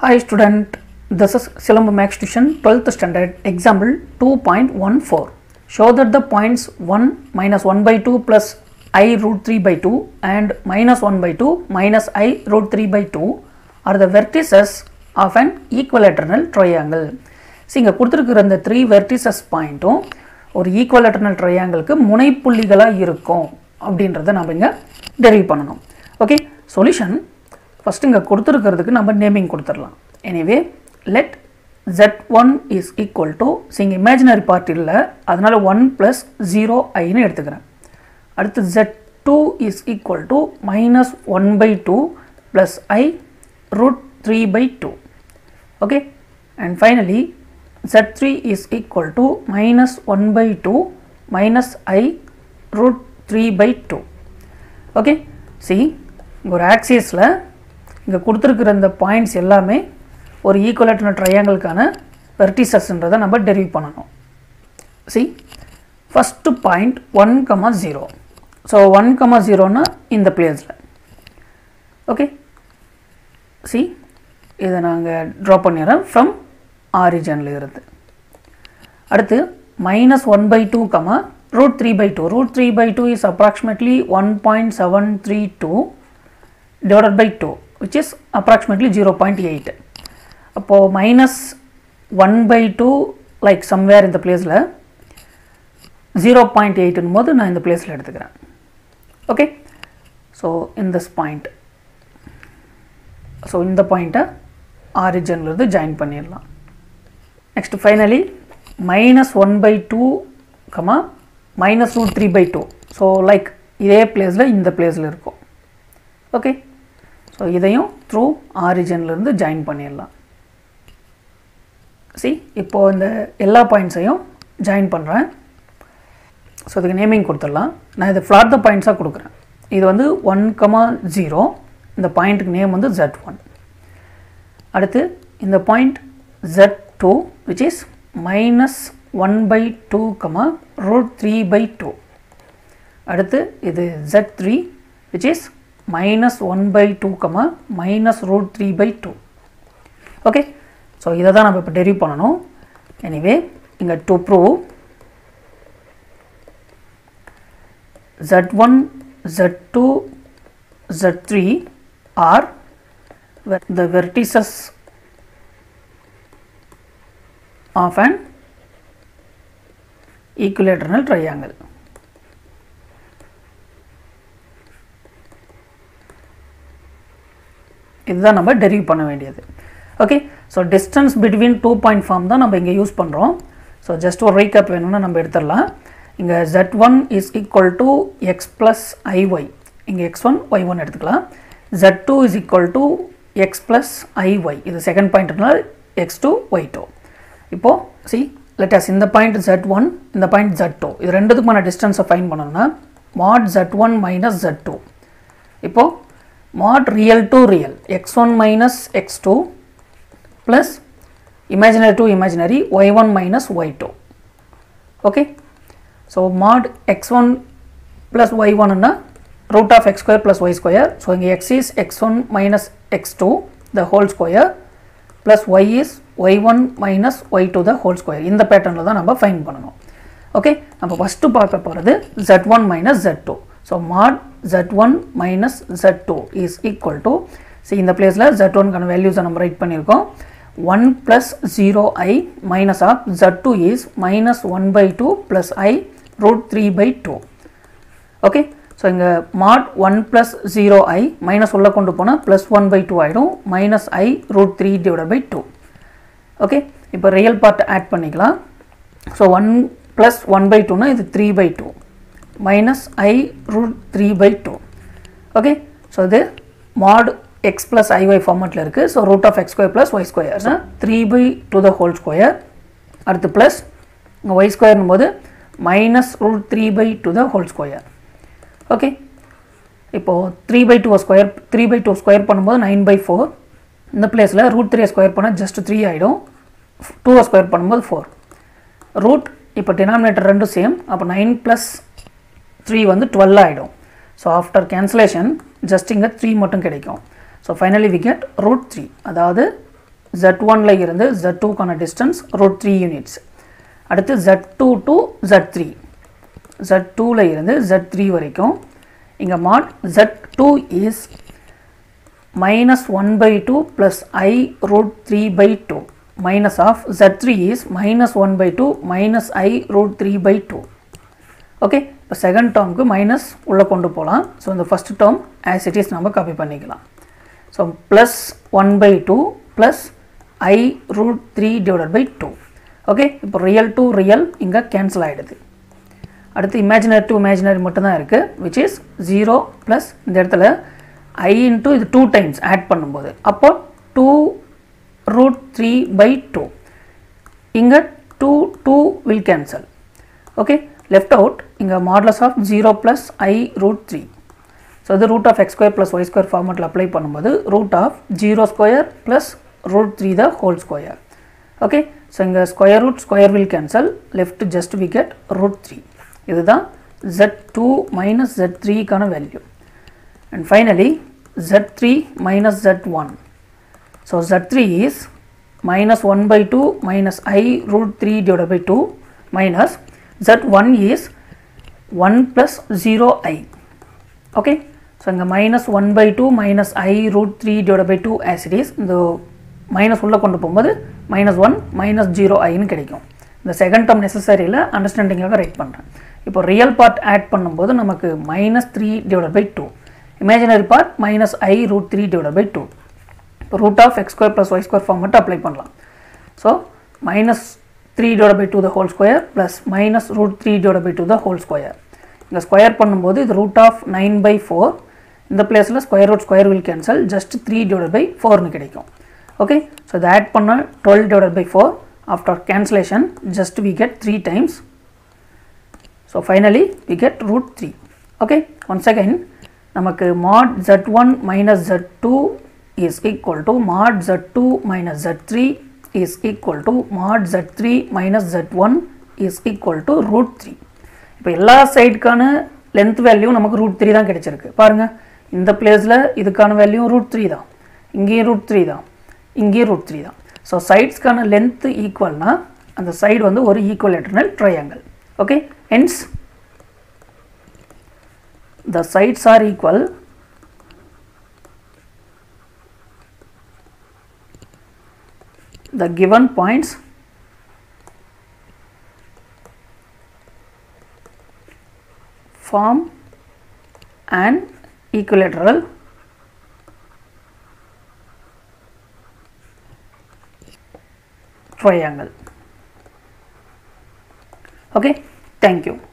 Hi student, this is Silambu Max Tuition 12th standard example 2.14. Show that the points 1 minus 1 by 2 plus i root 3 by 2 and minus 1 by 2 minus i root 3 by 2 are the vertices of an equilateral triangle. So இங்கே கொடுத்துருக்குற இந்த three vertices பாயிண்ட்டும் ஒரு ஈக்குவலேட்டர்னல் ட்ரையாங்கிளுக்கு முனைப்புள்ளிகளாக இருக்கும் அப்படின்றத நம்ம இங்கே derive பண்ணணும் ஓகே சொல்யூஷன் ஃபஸ்ட்டு இங்கே கொடுத்துருக்கிறதுக்கு நம்ம நேமிங் கொடுத்துடலாம் anyway let z one is equal to so இங்கே இமேஜினரி பார்ட் இல்லை அதனால் ஒன் ப்ளஸ் ஜீரோ ஐன்னு எடுத்துக்கிறேன் அடுத்து z two is equal to minus one by two plus i root three by two okay and finally z3 is equal to minus 1 by 2 minus i root 3 by 2 okay see இங்க ஒரு ஆக்சிஸில் இங்கே கொடுத்துருக்குற இந்த points எல்லாமே ஒரு equilateral ட்ரையாங்கிளுக்கான வெர்டிசஸ்ன்றதை நம்ம derive பண்ணணும் see first point one comma zero so one comma ஜீரோன்னா இந்த பிளேஸில் ஓகே சி இதை நாங்கள் ட்ரா பண்ணிடுறோம் ஃப்ரம் ஆரிஜனில் இருந்து அடுத்து minus one by two comma root three by two root three by two is approximately one point seven three two divided by two which is approximately zero point eight அப்போது minus one by two like somewhere இந்த பிளேஸில் zero point எயிட்டுன்னு போது நான் இந்த பிளேஸில் எடுத்துக்கிறேன் okay so in this point so இந்த பாயிண்ட்டை ஆரிஜன்லேருந்து ஜாயின் பண்ணிடலாம் next finally minus one by two comma minus root three by two so like இதே பிளேஸில் இந்த பிளேஸில் இருக்கும் ஓகே ஸோ இதையும் த்ரூ ஆரிஜன்லேருந்து ஜாயின் பண்ணிடலாம் சி இப்போது இந்த எல்லா பாயிண்ட்ஸையும் ஜாயின் பண்ணுறேன் ஸோ இதுக்கு நேமிங் கொடுத்துடலாம் நான் இது ஃப்ளாட் த பாயிண்ட்ஸாக கொடுக்குறேன் இது வந்து ஒன் கமா ஜீரோ இந்த பாயிண்ட்டுக்கு நேம் வந்து ஜெட் ஒன் அடுத்து இந்த point z two which is minus one by two comma root three by two அடுத்து இது z three which is minus one by two comma minus root three by two okay so இதை தான் நம்ம இப்போ derive பண்ணணும் anyway இங்கே to prove Z1, Z2, Z3 are the vertices of an equilateral triangle. இதுதான் நம்ம டெரிவ் பண்ண வேண்டியது okay so distance between two point form தான் நம்ம இங்கே யூஸ் பண்ணுறோம் ஸோ ஜஸ்ட் ஒரு ரீகப் வேணும்னா நம்ம எடுத்துடலாம் இங்கே z one is equal to x plus i y இங்கே எக்ஸ் ஒன் ஒய் ஒன் எடுத்துக்கலாம் z two is equal to x plus i y இது செகண்ட் பாயிண்ட்னால எக்ஸ் டூ ஒய் டூ இப்போது சி லெட்டஸ் இந்த பாயிண்ட் ஜெட் ஒன் இந்த பாயிண்ட் ஜெட் டூ இது ரெண்டுத்துக்குமான டிஸ்டன்ஸை ஃபைன் பண்ணணும்னா mod z one minus z two இப்போது mod real to real x one minus x two plus imaginary to imaginary y1 minus y2 okay so mod x1 plus y1 na root of x square plus y square so இங்க x is x1 minus x2 the whole square plus y is y1 minus y2 the whole square இந்த பேட்டர்னில் தான் நம்ம fine பண்ணணும் okay நம்ம first பார்க்க போகிறது z1 minus z2 so mod z1 minus z2 is equal to see இந்த பிளேஸில் z1கான வேல்யூஸை நம்ம ரைட் பண்ணியிருக்கோம் 1 plus 0i minus of z2 is minus 1 by 2 plus i root 3 by 2 okay so இங்கே mod one plus zero i minus உள்ள கொண்டு போனால் plus one by two ஆகிடும் minus i root three divide by two okay இப்போ real part add பண்ணிக்கலாம் so one plus one by டூனா இது three by two minus i root three by two okay so இது mod x plus i y ஃபார்மெட்டில் இருக்குது so root of x square plus y square three by two the whole square அடுத்து plus இங்கே y ஸ்கொயர்னும் போது minus root three by two the whole square okay இப்போது three by two square three by two square பண்ணும்போது nine by four இந்த பிளேஸில் root three square பண்ணால் just three ஆகிடும் டூ ஸ்கொயர் பண்ணும்போது ஃபோர் ரூட் இப்போ டினாமினேட்டர் ரெண்டும் சேம் அப்போ நைன் ப்ளஸ் த்ரீ வந்து டுவெல் ஆகிடும் ஸோ ஆஃப்டர் கேன்சலேஷன் ஜஸ்ட் இங்கே த்ரீ மட்டும் கிடைக்கும் so finally we get root three அதாவது ஜெட் ஒனில் இருந்து ஜெட் டூக்கான டிஸ்டன்ஸ் ரூட் த்ரீ யூனிட்ஸ் அடுத்து z two to z three z டூவில் இருந்து ஜெட் த்ரீ வரைக்கும் இங்கே mod z two is minus one by two plus i root three by two minus of z three is minus one by two minus i root three by two okay இப்போ second டேர்முக்கு minus உள்ளே கொண்டு போகலாம் so இந்த first term as it is நம்ம copy பண்ணிக்கலாம் so plus one by two plus i root three divided by two okay இப்போ real to real இங்கே கேன்சல் ஆகிடுது அடுத்து இமேஜினரி டு இமேஜினரி மட்டும்தான் இருக்குது விச் இஸ் ஜீரோ ப்ளஸ் இந்த இடத்துல ஐ இன்ட்டு இது டூ டைம்ஸ் ஆட் பண்ணும்போது அப்போ two root three by two இங்கே two two will cancel okay left out இங்கே modulus of zero plus i root three so இது root of x square plus y square ஃபார்மெட்டில் apply பண்ணும்போது root of zero square plus root three the whole square okay so இங்கே square root square will cancel left just we get root three இதுதான் jet two minus z த்ரீக்கான value and finally z three minus z one so z three is minus one by two minus i root three divide by two minus z one is one plus zero i okay so இங்கே minus one by two minus i root three divide by two as it is இந்த minus உள்ளே கொண்டு போகும்போது minus one minus zero ஐன்னு கிடைக்கும் இந்த second term நெசசரியில் அண்டர்ஸ்டாண்டிங்காக ரைட் பண்ணுறேன் இப்போ ரியல் பார்ட் ஆட் பண்ணும்போது நமக்கு minus three divide by two imaginary part minus i root three divide by two இப்போ root of x square plus y square form மட்டும் அப்ளை பண்ணலாம் so minus three divide by two the whole square plus minus root three divide by two the whole square இங்கே square பண்ணும்போது இது root of nine by four இந்த பிளேஸில் square root square will cancel just three divide by ஃபோர்னு கிடைக்கும் okay so இதை add பண்ண twelve divide by four after cancellation just we get three times so finally we get root three okay once again நமக்கு mod z one minus z two is equal to mod z two minus z three is equal to mod z three minus z one is equal to root three இப்போ எல்லா சைடுக்கான length value நமக்கு root three தான் கிடைச்சிருக்கு பாருங்கள் இந்த பிளேஸில் இதுக்கான வேல்யூ ரூட் த்ரீ தான் இங்கேயும் ரூட் த்ரீ தான் இங்கேயும் ரூட் த்ரீ தான் ஸோ சைட்ஸ்க்கான லென்த்து ஈக்குவல்னா அந்த சைடு வந்து ஒரு equilateral triangle okay hence the sides are equal the given points form an equilateral triangle okay thank you